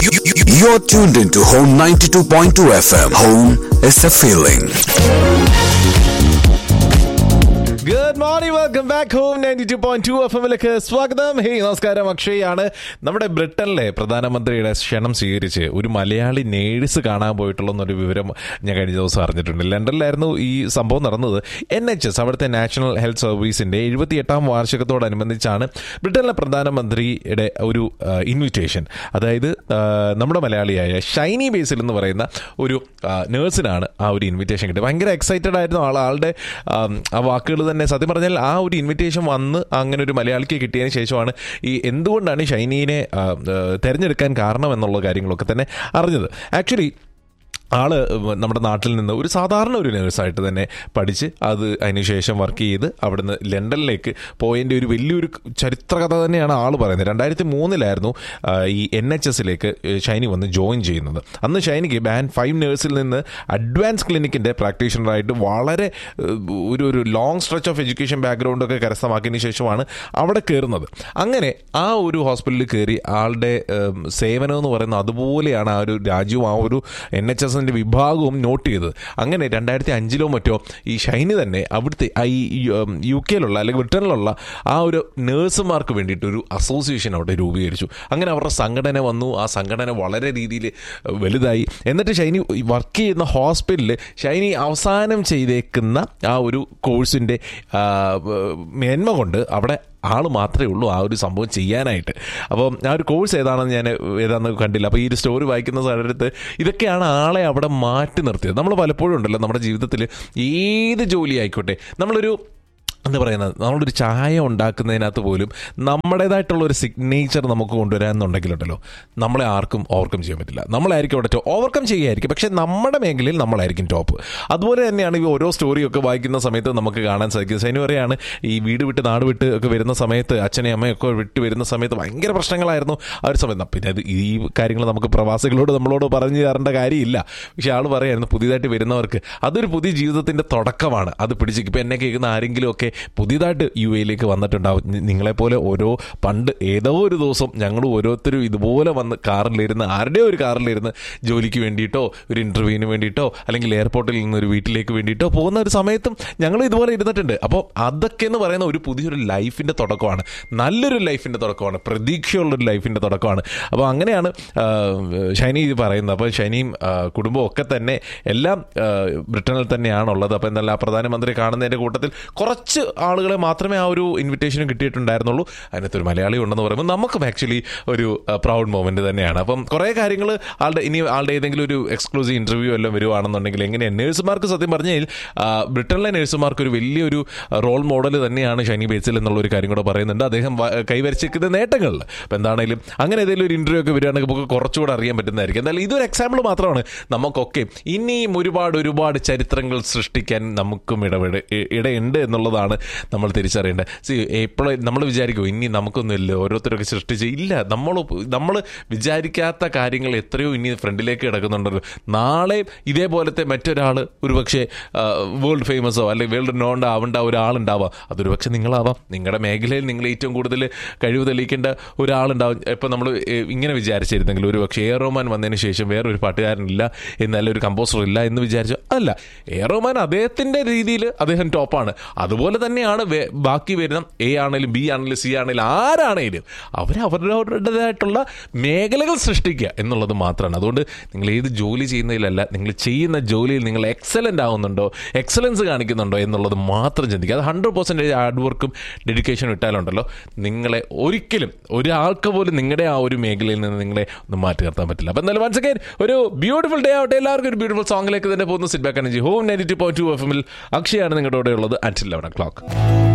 You're tuned into Home 92.2 FM. Home is a feeling. Good morning welcome back home ninety two point two F എമ്മിലേക്ക് സ്വാഗതം hey നമസ്കാരം അക്ഷയ് ആണ് നമ്മുടെ ബ്രിട്ടനിലെ പ്രധാനമന്ത്രിയുടെ ക്ഷണം സ്വീകരിച്ച് ഒരു മലയാളി നേഴ്സ് കാണാൻ പോയിട്ടുള്ള എന്നൊരു വിവരം ഞാൻ കഴിഞ്ഞ ദിവസം അറിഞ്ഞിട്ടുണ്ട് ലണ്ടനിലായിരുന്നു ഈ സംഭവം നടന്നത് എൻ എച്ച് എസ് അവിടുത്തെ നാഷണൽ ഹെൽത്ത് സർവീസിന്റെ എഴുപത്തിയെട്ടാം വാർഷികത്തോടനുബന്ധിച്ചാണ് ബ്രിട്ടനിലെ പ്രധാനമന്ത്രിയുടെ ഒരു ഇൻവിറ്റേഷൻ അതായത് ആ, നമ്മുടെ മലയാളിയായ ഷൈനി ബേസിൽ എന്ന് പറയുന്ന ഒരു ആ, നേഴ്സിനാണ് ആ ഒരു ഇൻവിറ്റേഷൻ കിട്ടിയത് ഭയങ്കര എക്സൈറ്റഡ് ആയിരുന്നു ആൾ ആളുടെ ആം, ആ വാക്കുകൾ തന്നെ സത്യം പറഞ്ഞാൽ ആ ഒരു ഇൻവിറ്റേഷൻ വന്ന് അങ്ങനെ ഒരു മലയാളിക്ക് കിട്ടിയതിന് ശേഷമാണ് ഈ എന്തുകൊണ്ടാണ് ഷൈനീനെ ആ, ആ, തിരഞ്ഞെടുക്കാൻ കാരണം എന്നുള്ള കാര്യങ്ങളൊക്കെ തന്നെ അറിഞ്ഞത് ആക്ച്വലി ആള് നമ്മുടെ നാട്ടിൽ നിന്ന് ഒരു സാധാരണ ഒരു നേഴ്സായിട്ട് തന്നെ പഠിച്ച് അത് അതിനുശേഷം വർക്ക് ചെയ്ത് അവിടുന്ന് ലണ്ടനിലേക്ക് പോയതിൻ്റെ ഒരു വലിയൊരു ചരിത്രകഥ തന്നെയാണ് ആൾ പറയുന്നത് രണ്ടായിരത്തി മൂന്നിലായിരുന്നു ഈ എൻ എച്ച് എസിലേക്ക് ഷൈനി വന്ന് ജോയിൻ ചെയ്യുന്നത് അന്ന് ഷൈനിക്ക് ബാൻഡ് ഫൈവ് നേഴ്സിൽ നിന്ന് അഡ്വാൻസ് ക്ലിനിക്കിൻ്റെ പ്രാക്ടീഷണറായിട്ട് വളരെ ഏഹ്, ഒരു ഒരു ലോങ് സ്ട്രെച്ച് ഓഫ് എഡ്യൂക്കേഷൻ ബാക്ക്ഗ്രൗണ്ടൊക്കെ കരസ്ഥമാക്കിയതിന് ശേഷമാണ് അവിടെ കയറുന്നത് അങ്ങനെ ആ ഒരു ഹോസ്പിറ്റലിൽ കയറി ആളുടെ ഏം, സേവനം എന്ന് പറയുന്നത് അതുപോലെയാണ് ആ ഒരു രാജ്യവും ആ ഒരു എൻ എച്ച് എസിൻ്റെ വിഭാഗവും നോട്ട് ചെയ്തത് അങ്ങനെ രണ്ടായിരത്തി അഞ്ചിലോ മറ്റോ ഈ ഷൈനി തന്നെ അവിടുത്തെ ആ ഈ യു കെയിലുള്ള അല്ലെങ്കിൽ ബ്രിട്ടനിലുള്ള ആ ഒരു നേഴ്സുമാർക്ക് വേണ്ടിയിട്ട് ഒരു അസോസിയേഷൻ അവിടെ രൂപീകരിച്ചു അങ്ങനെ അവരുടെ സംഘടന വന്നു ആ സംഘടന വളരെ രീതിയിൽ വലുതായി എന്നിട്ട് ഷൈനി വർക്ക് ചെയ്യുന്ന ഹോസ്പിറ്റലിൽ ഷൈനി അവസാനം ചെയ്തേക്കുന്ന ആ ഒരു കോഴ്സിൻ്റെ മേന്മ കൊണ്ട് അവിടെ ആൾ മാത്രമേ ഉള്ളൂ ആ ഒരു സംഭവം ചെയ്യാനായിട്ട് അപ്പോൾ ആ ഒരു കോഴ്സ് ഏതാണെന്ന് ഞാൻ ഏതാണെന്ന് കണ്ടില്ല അപ്പോൾ ഈ ഒരു സ്റ്റോറി വായിക്കുന്ന സമയത്ത് ഇതൊക്കെയാണ് ആളെ അവിടെ മാറ്റി നിർത്തിയത് നമ്മൾ പലപ്പോഴും ഉണ്ടല്ലോ നമ്മുടെ ജീവിതത്തിൽ ഏത് ജോലി ആയിക്കോട്ടെ നമ്മളൊരു എന്താ പറയുന്നത് നമ്മളൊരു ചായ ഉണ്ടാക്കുന്നതിനകത്ത് പോലും നമ്മുടേതായിട്ടുള്ള ഒരു സിഗ്നേച്ചർ നമുക്ക് കൊണ്ടുവരാമെന്നുണ്ടെങ്കിലുണ്ടല്ലോ നമ്മളെ ആർക്കും ഓവർകം ചെയ്യാൻ പറ്റില്ല നമ്മളായിരിക്കും അവിടെ ഓവർകം ചെയ്യുമായിരിക്കും പക്ഷേ നമ്മുടെ മേഖലയിൽ നമ്മളായിരിക്കും ടോപ്പ് അതുപോലെ തന്നെയാണ് ഈ ഓരോ സ്റ്റോറിയൊക്കെ വായിക്കുന്ന സമയത്ത് നമുക്ക് കാണാൻ സാധിക്കും സൈനു പറയാണ് ഈ വീട് വിട്ട് നാട് വിട്ട് ഒക്കെ വരുന്ന സമയത്ത് അച്ഛനെയും അമ്മയൊക്കെ വിട്ട് വരുന്ന സമയത്ത് ഭയങ്കര പ്രശ്നങ്ങളായിരുന്നു ആ ഒരു സമയത്ത് പിന്നെ അത് ഈ കാര്യങ്ങൾ നമുക്ക് പ്രവാസികളോട് നമ്മളോട് പറഞ്ഞു തരേണ്ട കാര്യമില്ല പക്ഷെ ആൾ പറയായിരുന്നു പുതിയതായിട്ട് വരുന്നവർക്ക് അതൊരു പുതിയ ജീവിതത്തിന്റെ തുടക്കമാണ് അത് പിടിച്ച് ഇപ്പം എന്നെ കേൾക്കുന്ന ആരെങ്കിലും ഒക്കെ പുതിയതായിട്ട് യു എയിലേക്ക് വന്നിട്ടുണ്ടാവും നി- നിങ്ങളെപ്പോലെ ഓരോ പണ്ട് ഏതോ ഒരു ദിവസം ഞങ്ങൾ ഓരോരുത്തരും ഇതുപോലെ വന്ന് കാറിലിരുന്ന് ആരുടെയോ ഒരു കാറിലിരുന്ന് ജോലിക്ക് വേണ്ടിയിട്ടോ ഒരു ഇൻ്റർവ്യൂവിന് വേണ്ടിയിട്ടോ അല്ലെങ്കിൽ എയർപോർട്ടിൽ നിന്ന് ഒരു വീട്ടിലേക്ക് വേണ്ടിയിട്ടോ പോകുന്ന ഒരു സമയത്തും ഞങ്ങൾ ഇതുപോലെ ഇരുന്നിട്ടുണ്ട് അപ്പോൾ അതൊക്കെ എന്ന് പറയുന്ന ഒരു പുതിയൊരു ലൈഫിൻ്റെ തുടക്കമാണ് നല്ലൊരു ലൈഫിൻ്റെ തുടക്കമാണ് പ്രതീക്ഷയുള്ളൊരു ലൈഫിൻ്റെ തുടക്കമാണ് അപ്പോൾ അങ്ങനെയാണ് ആ, ഷൈനി ഇത് പറയുന്നത് അപ്പോൾ ഷൈനിയും ആ, കുടുംബവും ഒക്കെ തന്നെ എല്ലാം ആ, ബ്രിട്ടനിൽ തന്നെയാണുള്ളത് അപ്പോൾ എന്തായാലും ആ പ്രധാനമന്ത്രി കാണുന്നതിൻ്റെ കൂട്ടത്തിൽ കുറച്ച് ആളുകളെ മാത്രമേ ആ ഒരു ഇൻവിറ്റേഷൻ കിട്ടിയിട്ടുണ്ടായിരുന്നുള്ളൂ അതിനകത്ത് ഒരു മലയാളി ഉണ്ടെന്ന് പറയുമ്പോൾ നമുക്കും ആക്ച്വലി ഒരു പ്രൗഡ് മൊമെന്റ് തന്നെയാണ് അപ്പം കുറേ കാര്യങ്ങൾ ആളുടെ ഇനി ആളുടെ ഏതെങ്കിലും ഒരു എക്സ്ക്ലൂസീവ് ഇന്റർവ്യൂ എല്ലാം വരുവാണെന്നുണ്ടെങ്കിൽ എങ്ങനെയാണ് നേഴ്സുമാർക്ക് സത്യം പറഞ്ഞു കഴിഞ്ഞാൽ ആ, ബ്രിട്ടനിലെ നേഴ്സുമാർക്ക് ഒരു വലിയൊരു റോൾ മോഡൽ തന്നെയാണ് ഷൈനി ബേസിൽ എന്നുള്ള ഒരു കാര്യം കൂടെ പറയുന്നുണ്ട് അദ്ദേഹം വ- കൈവരിച്ചിരിക്കുന്ന നേട്ടങ്ങളിൽ അപ്പം എന്താണെങ്കിലും അങ്ങനെ ഏതെങ്കിലും ഒരു ഇന്റർവ്യൂ ഒക്കെ വരികയാണെങ്കിൽ നമുക്ക് കുറച്ചുകൂടെ അറിയാൻ പറ്റുന്നതായിരിക്കും എന്തായാലും ഇതൊരു എക്സാമ്പിൾ മാത്രമാണ് നമുക്കൊക്കെ ഇനിയും ഒരുപാട് ഒരുപാട് ചരിത്രങ്ങൾ സൃഷ്ടിക്കാൻ നമുക്കും ഇടപെട ഇ- ഇടയുണ്ട് എന്നുള്ളതാണ് നമ്മൾ തിരിച്ചറിയേണ്ടത് സി എപ്പോഴും നമ്മൾ വിചാരിക്കും ഇനി നമുക്കൊന്നുമില്ല ഓരോരുത്തരൊക്കെ സൃഷ്ടിച്ച് ഇല്ല നമ്മൾ നമ്മൾ വിചാരിക്കാത്ത കാര്യങ്ങൾ എത്രയോ ഇനി ഫ്രണ്ടിലേക്ക് കിടക്കുന്നുണ്ടല്ലോ നാളെ ഇതേപോലത്തെ മറ്റൊരാൾ ഒരു പക്ഷേ വേൾഡ് ഫേമസോ അല്ലെങ്കിൽ വേൾഡ് നോണ്ട ആവേണ്ട ഒരാളുണ്ടാവാം അതൊരു പക്ഷേ നിങ്ങളാവാം നിങ്ങളുടെ മേഖലയിൽ നിങ്ങൾ ഏറ്റവും കൂടുതൽ കഴിവ് തെളിയിക്കേണ്ട ഒരാളുണ്ടാവും ഇപ്പം നമ്മൾ ഇങ്ങനെ വിചാരിച്ചിരുന്നെങ്കിൽ ഒരു പക്ഷേ എ റഹ്മാൻ വന്നതിന് ശേഷം വേറൊരു പാട്ടുകാരനില്ല എന്നല്ല ഒരു കമ്പോസർ ഇല്ല എന്ന് വിചാരിച്ചു അല്ല എ റഹ്മാൻ അദ്ദേഹത്തിൻ്റെ രീതിയിൽ അദ്ദേഹം ടോപ്പാണ് അതുപോലെ തന്നെയാണ് വേ- ബാക്കി വരുന്ന എ ആണെങ്കിലും ബി ആണെങ്കിലും സി ആണെങ്കിലും ആരാണെങ്കിലും അവർ അവരുടേതായിട്ടുള്ള മേഖലകൾ സൃഷ്ടിക്കുക എന്നുള്ളത് മാത്രമാണ് അതുകൊണ്ട് നിങ്ങൾ ഏത് ജോലി ചെയ്യുന്നതിലല്ല നിങ്ങൾ ചെയ്യുന്ന ജോലിയിൽ നിങ്ങൾ എക്സലൻ്റ് ആവുന്നുണ്ടോ എക്സലൻസ് കാണിക്കുന്നുണ്ടോ എന്നുള്ളത് മാത്രം ചിന്തിക്കുക അത് ഹൺഡ്രഡ് പെർസെൻറ്റേജ് ഹാർഡ് വർക്കും ഡെഡിക്കേഷനും ഇട്ടാലുണ്ടല്ലോ നിങ്ങളെ ഒരിക്കലും ഒരാൾക്ക് പോലും നിങ്ങളുടെ ആ ഒരു മേഖലയിൽ നിന്ന് നിങ്ങളെ ഒന്ന് മാറ്റി നിർത്താൻ പറ്റില്ല അപ്പം എന്തായാലും വൺസ് അഗൈൻ ഒരു ബ്യൂട്ടിഫുൾ ഡേ ആവട്ടെ എല്ലാവർക്കും ഒരു ബ്യൂട്ടിഫുൾ സോങ്ങിലേക്ക് തന്നെ പോകുന്നു sit back energy home ninety two point two F എമ്മിൽ അക്ഷയാണ് നിങ്ങളുടെ കൂടെ ഉള്ളത് അൻറ്റിൽ ലെവൻ ഒ ക്ലോക്ക്